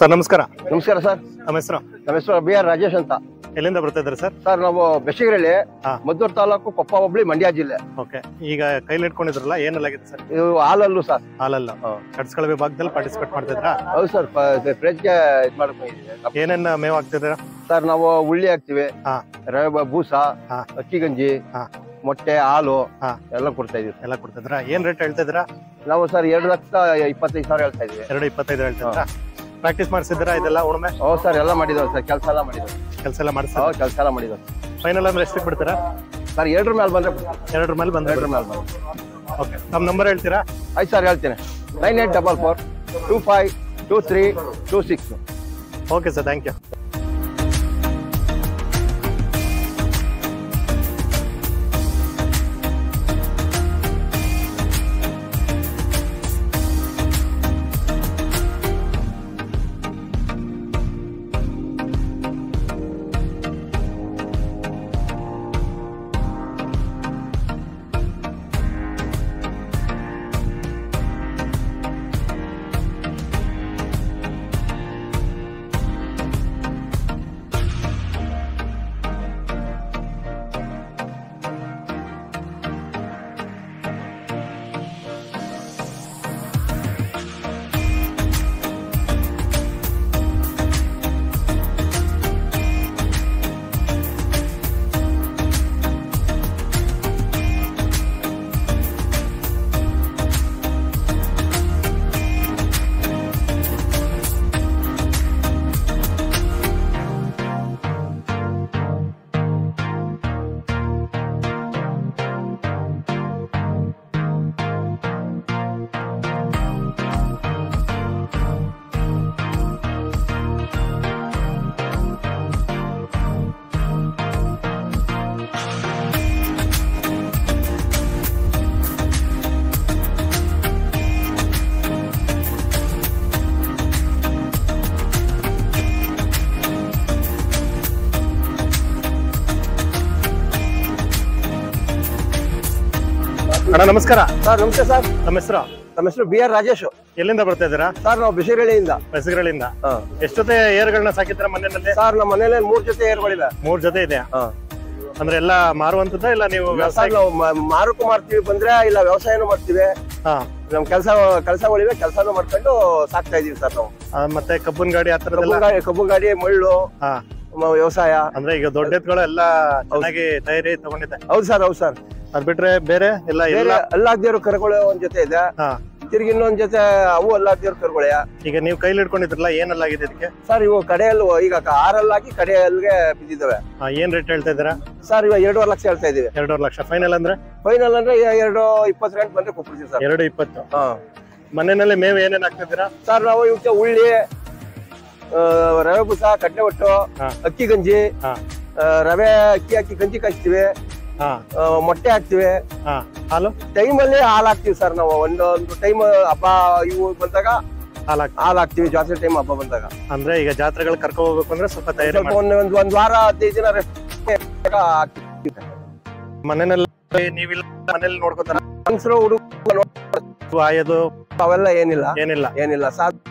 Sir ನಮಸ್ಕಾರ ನಮಸ್ಕಾರ sir ನಮ್ಮ ಹೆಸರು ನಮ್ಮ ಹೆಸರು ಬಿ ಆರ್ ರಾಜೇಶ್ ಅಂತ ಎಲ್ಲಿಂದ ಬರ್ತಾ ಇದ್ದಾರೆ ಸರ್ ಸರ್ ನಾವು ಬೆಶಗಿರಳ್ಳಿ ಹಾ. ಮದ್ದೂರು ತಾಲೂಕು ಕೊಪ್ಪ ಹೋಬಳಿ ಮಂಡ್ಯ ಜಿಲ್ಲೆ ಓಕೆ ಈಗ ಕೈಲಿ ಇಟ್ಕೊಂಡಿದ್ರಲ್ಲ ಏನೆಲ್ಲಾಗಿದೆ ಸರ್ ಇದು ಹಾಲಲ್ಲೂ ಸರ್ ಹಾಲಲ್ಲ ಹಾ. ಕಟ್ಸ್ಕಳ ವಿಭಾಗದಲ್ಲಿ ಪಾರ್ಟಿಸಿಪೇಟ್ ಮಾಡ್ತಿದ್ರಾ ಹೌದು ಸರ್ ಫ್ರೆಜ್ಗೆ ಇದು ಮಾಡ್ಕೊಂಡಿದ್ದೀವಿ ಏನೇನ್ ಮೇವ್ ಹಾಕ್ತಿದ್ದೀರಾ ಸರ್ ನಾವು ಉಳ್ಳಿ ಹಾಕ್ತಿವಿ ಹಾ. ರವೆ ಬ- ಬೂಸ ಹಾ. ಅಕ್ಕಿ ಗಂಜಿ ಹಾ. ಮೊಟ್ಟೆ ಹಾಲು ಹಾ. ಎಲ್ಲ ಕೊಡ್ತಾ ಇದೀವಿ ಎಲ್ಲ ಕೊಡ್ತಿದ್ರಾ ಏನ್ ರೇಟ್ ಹೇಳ್ತಿದ್ದೀರಾ ನಾವು ಸರ್ ಎರಡು ಲಕ್ಷ ಇಪ್ಪತ್ತೈದು ಸಾವಿರ ಹೇಳ್ತಾ ಇದೀವಿ ಎರಡು ಇಪ್ಪತ್ತೈದು ಹೇಳ್ತಿದ್ರಾ ಪ್ರಾಕ್ಟೀಸ್ ಮಾಡಿಸಿದ್ದೀರಾ ಇದೆಲ್ಲ ಉಳುಮೆ ಹೌದು ಸರ್ ಎಲ್ಲ ಮಾಡಿದವ್ ಸರ್ ಕೆಲಸ ಎಲ್ಲ ಮಾಡಿದವ್ ಕೆಲಸ ಎಲ್ಲ ಮಾಡಿಸ್ತಾರೆ ಹೌದು ಕೆಲಸ ಎಲ್ಲ ಮಾಡಿದವ್ ಫೈನಲ್ ಅಂದ್ರೆ ಎಷ್ಟಕ್ಕೆ ಬಿಡ್ತೀರಾ ಸರ್ ಎರಡ್ರ ಮೇಲೆ ಬಂದ್ರೆ ಎರಡರ ಮೇಲೆ ಬಂದ್ರೆ ಎರಡ್ರ ಮೇಲೆ ಬಂದ್ರೆ ಓಕೆ ನಮ್ಮ ನಂಬರ್ ಹೇಳ್ತೀರಾ ಆಯ್ತು ಸರ್ ಹೇಳ್ತೀನಿ nine eight double four two five two three two six okay sir thank you ಅಣ್ಣ ನಮಸ್ಕಾರ ಸರ್ ನಮಸ್ತೆ ಸರ್ ನಮ್ಮ ಹೆಸರು ನಮ್ಮ ಹೆಸರು ಬಿ ಆರ್ ರಾಜೇಶ್ ಎಲ್ಲಿಂದ ಬರ್ತಾ ಇದ್ದೀರಾ ಸರ್ ನಾವು ಬಿಸಿರಳ್ಳಿಯಿಂದ ಬೆಸಗರಳಿಂದ ಎಷ್ಟೊತ್ತೆ ಏರ್ಗಳನ್ನ ಸಾಕಿದ್ರ ಮನೆಯಲ್ಲಿ ಸರ್ ನಮ್ಮ ಮನೇಲಿ ಮೂರ್ ಜೊತೆ ಏರ್ಗಳಿವೆ ಮೂರ್ ಜೊತೆ ಇದೆ ಅಂದ್ರೆ ಎಲ್ಲ ಮಾರುವಂತದ್ದ ಇಲ್ಲ ನೀವು ಸರ್ ವ್ಯವಸಾಯ ನಾವು ಮ- ಮಾರಕ್ಕೂ ಮಾಡ್ತೀವಿ ಬಂದ್ರೆ ಇಲ್ಲ ವ್ಯವಸಾಯನೂ ಮಾಡ್ತೀವಿ ಹಾ ನಮ್ ಕೆಲಸ ಕೆಲಸಗಳಿವೆ ಕೆಲಸನೂ ಮಾಡ್ಕೊಂಡು ಸಾಕ್ತಾ ಇದೀವಿ ಸರ್ ನಾವು ಆ, ಮತ್ತೆ ಕಬ್ಬನ್ ಗಾಡಿ ಆ ಥರದ್ದೆಲ್ಲ ಕಬ್ಬು ಗಾಡಿ ಕಬ್ಬು ಗಾಡಿ ಮಳ್ಳು ಹಾ ಮ- ವ್ಯವಸಾಯ ಅಂದ್ರೆ ಈಗ ದೊಡ್ಡ ಎತ್ತುಗಳು ಎಲ್ಲ ಚೆನ್ನಾಗಿ ತಯಾರಿ ತಗೊಂಡಿದೆ ಹೌದು ಸರ್ ಹೌದು ಸರ್ ಅದ್ ಬಿಟ್ರೆ ಬೇರೆ ಎಲ್ಲ ಎಲ್ಲ ಬೇರೆ ಅಲ್ಲಾಗ್ದಿರೋ ಕರುಗಳು ಒಂದ್ ಜೊತೆ ಇದೆ ಹಾ ತಿರ್ಗಿ ಇನ್ನೊಂದ್ ಜೊತೆ ಅವು ಅಲ್ಲಾಗ್ದಿರೋ ಕರುಗಳೇ ಈಗ ನೀವು ಕೈಲಿ ಹಿಡ್ಕೊಂಡಿದ್ರಲ್ಲ ಏನೆಲ್ಲ ಆಗಿದೆ ಇದಕ್ಕೆ ಸರ್ ಇವು ಕಡೆಯಲ್ಲೂ ಈಗ ಕ- ಆರಲ್ಲಾಗಿ ಕಡೆಯಲ್ಗೆ ಬಿದ್ದಿದ್ದಾವೆ ಆ, ಏನ್ ರೇಟ್ ಹೇಳ್ತಾ ಇದ್ದೀರಾ ಸರ್ ಇವಾಗ ಎರಡೂವರೆ ಲಕ್ಷ ಹೇಳ್ತಾ ಇದೀವಿ ಎರಡೂವರೆ ಲಕ್ಷ ಫೈನಲ್ ಅಂದ್ರೆ ಫೈನಲ್ ಅಂದ್ರೆ ಎ- ಎರಡು ಇಪ್ಪತ್ತು ಗಂಟೆ ಬಂದ್ರೆ ಕೊಟ್ಬಿಡ್ತೀವಿ ಸರ್ ಎರಡು ಇಪ್ಪತ್ತು ಹಾ ಮನೆಯಲ್ಲಿ ಮೇವು ಏನೇನ್ ಹಾಕ್ತಿದ್ದೀರಾ ಸರ್ ನಾವು ಇವಕ್ಕೆ ಉಳ್ಳಿ ಆ, ರವೆ ಬೂಸ ಕಡ್ಲೆ ಒಟ್ಟು ಹಾ. ಅಕ್ಕಿ ಗಂಜಿ ಹಾ ಆ, ರವೆ ಅಕ್ಕಿ ಹಾಕಿ ಗಂಜಿ ಕಾಯಿಸ್ತೀವಿ ಹಾ ಆ, ಮೊಟ್ಟೆ ಹಾಕ್ತಿವಿ ಹಾ ಹಾಲು ಟೈಮಲ್ಲಿ ಹಾಲು ಹಾಕ್ತಿವಿ ಸರ್ ನಾವು ಒಂದೊಂದು ಟೈಮ್ ಹಬ್ಬ ಇವು ಬಂದಾಗ ಹಾಲು ಹಾಕ್ತಿ ಹಾಲು ಹಾಕ್ತಿವಿ ಜಾಸ್ತಿ ಟೈಮ್ ಹಬ್ಬ ಬಂದಾಗ ಅಂದ್ರೆ ಈಗ ಜಾತ್ರೆಗಳು ಕರ್ಕೊ ಹೋಗ್ಬೇಕು ಅಂದ್ರೆ ಸ್ವಲ್ಪ ತಯಾರಿ ಸ್ವಲ್ಪ ಮಾಡಿ ಒಂದ್ ಒಂದ್ ಒಂದ್ ವಾರ ಹದಿನೈದು ದಿನ ರೆಸ್ಟ್ ಹಾಕ್ತಿವಿ ಮನೆಯಲ್ಲಿ ನೀವಿಲ್ಲ ಮನೇಲಿ ನೋಡ್ಕೊತಾರ ಗಂಡ್ಸ್ರು ಹುಡುಗ ಆಯೋದು ಅವೆಲ್ಲ ಏನಿಲ್ಲ ಏನಿಲ್ಲ ಏನಿಲ್ಲ ಸಾಧು